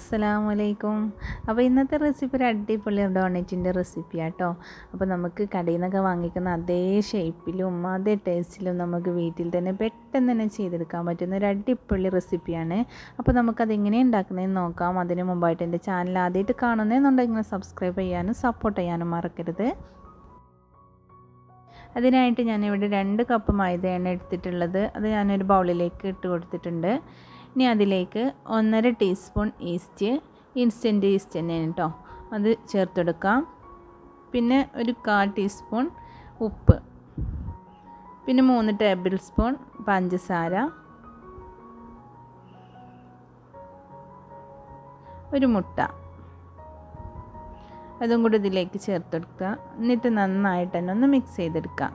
അസ്സലാമു അലൈക്കും അപ്പോൾ ഇന്നത്തെ റെസിപ്പി ഒരു അടിപൊളി ഡോണറ്റിൻ്റെ റെസിപ്പി ആട്ടോ അപ്പോൾ നമുക്ക് കടയിൽ നിന്നൊക്കെ വാങ്ങിക്കുന്ന അതേ ഷേപ്പിലും അതേ ടേസ്റ്റിലും നമുക്ക് വീട്ടിൽ തന്നെ പെട്ടെന്ന് തന്നെ ചെയ്തെടുക്കാൻ പറ്റുന്ന ഒരു അടിപൊളി റെസിപ്പിയാണ് അപ്പോൾ നമുക്കത് എങ്ങനെ ഉണ്ടാക്കുന്നതെന്ന് നോക്കാം അതിന് മുമ്പായിട്ട് എൻ്റെ ചാനൽ ആദ്യമായിട്ട് കാണുന്നതെന്നുണ്ടെങ്കിൽ സബ്സ്ക്രൈബ് ചെയ്യാനും സപ്പോർട്ട് ചെയ്യാനും മറക്കരുത് അതിനായിട്ട് ഞാനിവിടെ രണ്ട് കപ്പ് മൈദയാണ് എടുത്തിട്ടുള്ളത് അത് ഞാനൊരു ബൗളിലേക്ക് ഇട്ട് കൊടുത്തിട്ടുണ്ട് ഇനി അതിലേക്ക് ഒന്നര ടീസ്പൂൺ ഈസ്റ്റ് ഇൻസ്റ്റൻറ്റ് ഈസ്റ്റ് തന്നെയാണ് കേട്ടോ അത് ചേർത്തെടുക്കാം പിന്നെ ഒരു കാൽ ടീസ്പൂൺ ഉപ്പ് പിന്നെ മൂന്ന് ടേബിൾ സ്പൂൺ പഞ്ചസാര ഒരു മുട്ട അതും കൂടി ഇതിലേക്ക് ചേർത്തെടുക്കുക എന്നിട്ട് നന്നായിട്ട് തന്നെ ഒന്ന് മിക്സ് ചെയ്തെടുക്കാം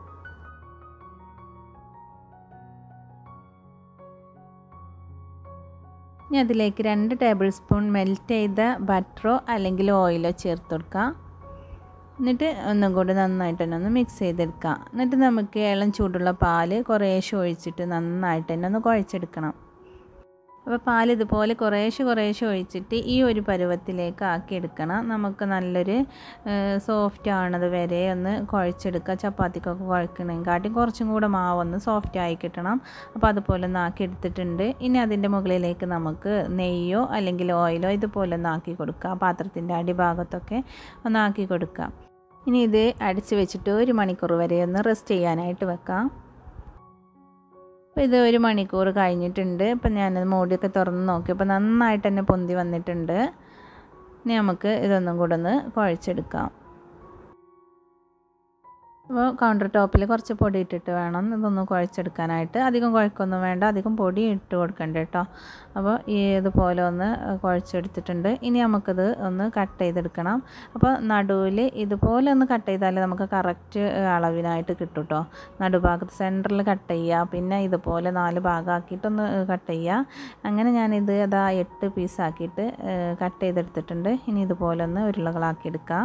ഇനി അതിലേക്ക് രണ്ട് ടേബിൾ സ്പൂൺ മെൽറ്റ് ചെയ്ത ബട്ടറോ അല്ലെങ്കിൽ ഓയിലോ ചേർത്ത് കൊടുക്കാം എന്നിട്ട് ഒന്നും കൂടി നന്നായിട്ട് തന്നെ ഒന്ന് മിക്സ് ചെയ്തെടുക്കാം എന്നിട്ട് നമുക്ക് ഇളം ചൂടുള്ള പാല് കുറേശ്ശെ ഒഴിച്ചിട്ട് നന്നായിട്ട് തന്നെ ഒന്ന് കുഴച്ചെടുക്കണം അപ്പോൾ പാൽ ഇതുപോലെ കുറേശ്ശെ കുറേശ്ശെ ഒഴിച്ചിട്ട് ഈ ഒരു പരുവത്തിലേക്ക് ആക്കിയെടുക്കണം നമുക്ക് നല്ലൊരു സോഫ്റ്റ് ആണത് വരെ ഒന്ന് കുഴച്ചെടുക്കുക ചപ്പാത്തിക്കൊക്കെ കുഴക്കണമെങ്കിൽ കുറച്ചും കൂടെ മാവൊന്ന് സോഫ്റ്റ് ആയി കിട്ടണം അപ്പോൾ അതുപോലെ ഒന്ന് ആക്കി എടുത്തിട്ടുണ്ട് ഇനി അതിൻ്റെ മുകളിലേക്ക് നമുക്ക് നെയ്യോ അല്ലെങ്കിൽ ഓയിലോ ഇതുപോലെ ഒന്ന് ആക്കി കൊടുക്കുക പാത്രത്തിൻ്റെ അടിഭാഗത്തൊക്കെ ഒന്ന് ആക്കി കൊടുക്കുക ഇനി ഇത് അടിച്ച് വെച്ചിട്ട് ഒരു മണിക്കൂർ വരെ ഒന്ന് റെസ്റ്റ് ചെയ്യാനായിട്ട് വെക്കാം അപ്പോൾ ഇത് ഒരു മണിക്കൂർ കഴിഞ്ഞിട്ടുണ്ട് ഇപ്പം ഞാനത് മൂടിയൊക്കെ തുറന്ന് നോക്കിയപ്പോൾ നന്നായിട്ട് തന്നെ പൊന്തി വന്നിട്ടുണ്ട് ഇനി നമുക്ക് ഇതൊന്നും കൂടെ ഒന്ന് കുഴച്ചെടുക്കാം അപ്പോൾ കൗണ്ടർ ടോപ്പിൽ കുറച്ച് പൊടി ഇട്ടിട്ട് വേണം ഇതൊന്ന് കുഴച്ചെടുക്കാനായിട്ട് അധികം കുഴക്കൊന്നും വേണ്ട അധികം പൊടി ഇട്ട് കൊടുക്കണ്ട കേട്ടോ അപ്പോൾ ഈ ഇതുപോലെ ഒന്ന് കുഴച്ചെടുത്തിട്ടുണ്ട് ഇനി നമുക്കിത് ഒന്ന് കട്ട് ചെയ്തെടുക്കണം അപ്പോൾ നടുവിൽ ഇതുപോലെ ഒന്ന് കട്ട് ചെയ്താൽ നമുക്ക് കറക്റ്റ് അളവിനായിട്ട് കിട്ടും കേട്ടോ നടുഭാഗത്ത് സെൻറ്ററിൽ കട്ട് ചെയ്യുക പിന്നെ ഇതുപോലെ നാല് ഭാഗമാക്കിയിട്ടൊന്ന് കട്ട് ചെയ്യുക അങ്ങനെ ഞാനിത് അതാ എട്ട് പീസാക്കിയിട്ട് കട്ട് ചെയ്തെടുത്തിട്ടുണ്ട് ഇനി ഇതുപോലെ ഒന്ന് ഉരുളകളാക്കിയെടുക്കാം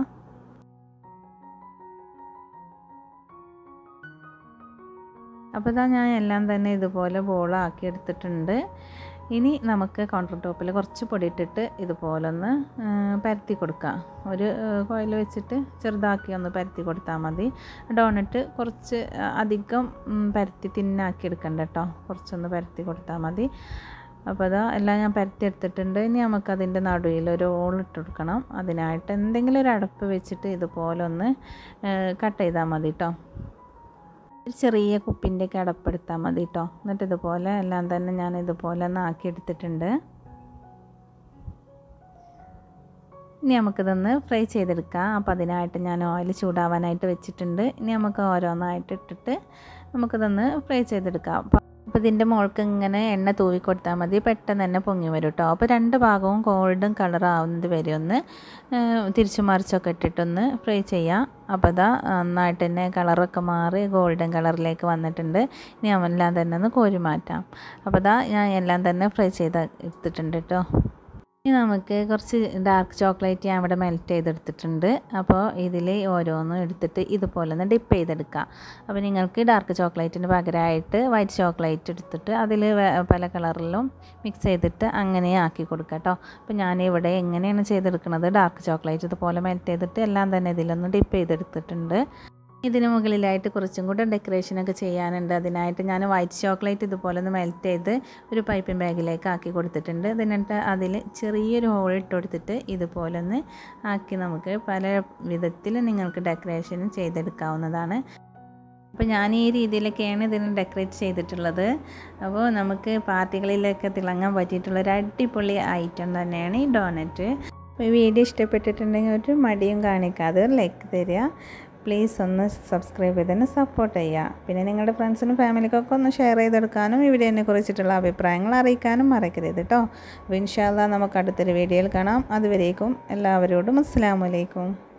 അപ്പോൾ ഇതാ ഞാൻ എല്ലാം തന്നെ ഇതുപോലെ ബോളാക്കി എടുത്തിട്ടുണ്ട് ഇനി നമുക്ക് കൗണ്ടർ ടോപ്പിൽ കുറച്ച് പൊടി ഇട്ടിട്ട് ഇതുപോലെ ഒന്ന് പരത്തി കൊടുക്കാം ഒരു കോയിൽ വെച്ചിട്ട് ചെറുതാക്കി ഒന്ന് പരത്തി കൊടുത്താൽ മതി ഡോണറ്റ് കുറച്ച് അധികം പരത്തി തിന്നാക്കി എടുക്കണ്ട കേട്ടോ കുറച്ചൊന്ന് പരത്തി കൊടുത്താൽ മതി അപ്പോൾ അതാ എല്ലാം ഞാൻ പരത്തി എടുത്തിട്ടുണ്ട് ഇനി നമുക്കതിൻ്റെ നടുവിൽ ഒരു ഓൾ ഇട്ട് കൊടുക്കണം അതിനായിട്ട് എന്തെങ്കിലും ഒരു അടപ്പ് വെച്ചിട്ട് ഇതുപോലെ ഒന്ന് കട്ട് ചെയ്താൽ മതി കേട്ടോ ഒരു ചെറിയ കുപ്പിൻ്റെ ഒക്കെ അടപ്പെടുത്താൽ മതി കേട്ടോ എന്നിട്ട് ഇതുപോലെ എല്ലാം തന്നെ ഞാൻ ഇതുപോലെ ഒന്ന് ആക്കിയെടുത്തിട്ടുണ്ട് ഇനി നമുക്കിതൊന്ന് ഫ്രൈ ചെയ്തെടുക്കാം അപ്പോൾ അതിനായിട്ട് ഞാൻ ഓയിൽ ചൂടാവാനായിട്ട് വെച്ചിട്ടുണ്ട് ഇനി നമുക്ക് ഓരോന്നായിട്ട് ഇട്ടിട്ട് നമുക്കിതൊന്ന് ഫ്രൈ ചെയ്തെടുക്കാം അപ്പോൾ ഇതിൻ്റെ മുകൾക്ക് ഇങ്ങനെ എണ്ണ തൂവി കൊടുത്താൽ മതി പെട്ടെന്ന് തന്നെ പൊങ്ങി വരും കേട്ടോ അപ്പോൾ രണ്ട് ഭാഗവും ഗോൾഡൻ കളർ ആവുന്നത് വരെ ഒന്ന് തിരിച്ചു മറിച്ചൊക്കെ ഇട്ടിട്ടൊന്ന് ഫ്രൈ ചെയ്യാം അപ്പോൾ അതാ നന്നായിട്ട് തന്നെ കളറൊക്കെ മാറി ഗോൾഡൻ കളറിലേക്ക് വന്നിട്ടുണ്ട് ഇനി എല്ലാം തന്നെ ഒന്ന് കോരി മാറ്റാം അപ്പോൾ അതാ ഞാൻ എല്ലാം തന്നെ ഫ്രൈ ചെയ്ത് എടുത്തിട്ടുണ്ട് കേട്ടോ ഇനി നമുക്ക് കുറച്ച് ഡാർക്ക് ചോക്ലേറ്റ് ഞാൻ ഇവിടെ മെൽറ്റ് ചെയ്തെടുത്തിട്ടുണ്ട് അപ്പോൾ ഇതിൽ ഓരോന്നും എടുത്തിട്ട് ഇതുപോലെ ഒന്ന് ഡിപ്പ് ചെയ്തെടുക്കാം അപ്പോൾ നിങ്ങൾക്ക് ഡാർക്ക് ചോക്ലേറ്റിന് പകരമായിട്ട് വൈറ്റ് ചോക്ലേറ്റ് എടുത്തിട്ട് അതിൽ പല കളറിലും മിക്സ് ചെയ്തിട്ട് അങ്ങനെ ആക്കി കൊടുക്കാം കേട്ടോ അപ്പോൾ ഞാനിവിടെ എങ്ങനെയാണ് ചെയ്തെടുക്കുന്നത് ഡാർക്ക് ചോക്ലേറ്റ് ഇതുപോലെ മെൽറ്റ് ചെയ്തിട്ട് എല്ലാം തന്നെ ഇതിലൊന്ന് ഡിപ്പ് ചെയ്തെടുത്തിട്ടുണ്ട് ഇതിന് മുകളിലായിട്ട് കുറച്ചും കൂടെ ഡെക്കറേഷനൊക്കെ ചെയ്യാനുണ്ട് അതിനായിട്ട് ഞാൻ വൈറ്റ് ചോക്ലേറ്റ് ഇതുപോലെ ഒന്ന് മെൽറ്റ് ചെയ്ത് ഒരു പൈപ്പിംഗ് ബാഗിലേക്ക് ആക്കി കൊടുത്തിട്ടുണ്ട് എന്നിട്ട് അതിൽ ചെറിയൊരു ഹോൾ ഇട്ട് കൊടുത്തിട്ട് ഇതുപോലെ ഒന്ന് ആക്കി നമുക്ക് പല വിധത്തിൽ നിങ്ങൾക്ക് ഡെക്കറേഷൻ ചെയ്തെടുക്കാവുന്നതാണ് അപ്പോൾ ഞാൻ ഈ രീതിയിലൊക്കെയാണ് ഇതിന് ഡെക്കറേറ്റ് ചെയ്തിട്ടുള്ളത് അപ്പോൾ നമുക്ക് പാർട്ടികളിലൊക്കെ തിളങ്ങാൻ പറ്റിയിട്ടുള്ള ഒരു അടിപൊളി ഐറ്റം തന്നെയാണ് ഈ ഡോണറ്റ് അപ്പോൾ ഈ വീഡിയോ ഇഷ്ടപ്പെട്ടിട്ടുണ്ടെങ്കിൽ ഒരു മടിയും കാണിക്കാതെ ലൈക്ക് തരിക പ്ലീസ് ഒന്ന് സബ്സ്ക്രൈബ് ചെയ്ത് തന്നെ സപ്പോർട്ട് ചെയ്യുക പിന്നെ നിങ്ങളുടെ ഫ്രണ്ട്സിനും ഫാമിലിക്കൊക്കെ ഒന്ന് ഷെയർ ചെയ്തെടുക്കാനും ഈ വീഡിയോനെ കുറിച്ചിട്ടുള്ള അഭിപ്രായങ്ങൾ അറിയിക്കാനും മറക്കരുത് കേട്ടോ അപ്പോൾ ഇൻഷാല്ല നമുക്ക് അടുത്തൊരു വീഡിയോയിൽ കാണാം അതുവരേക്കും എല്ലാവരോടും അസ്സാം വലൈക്കും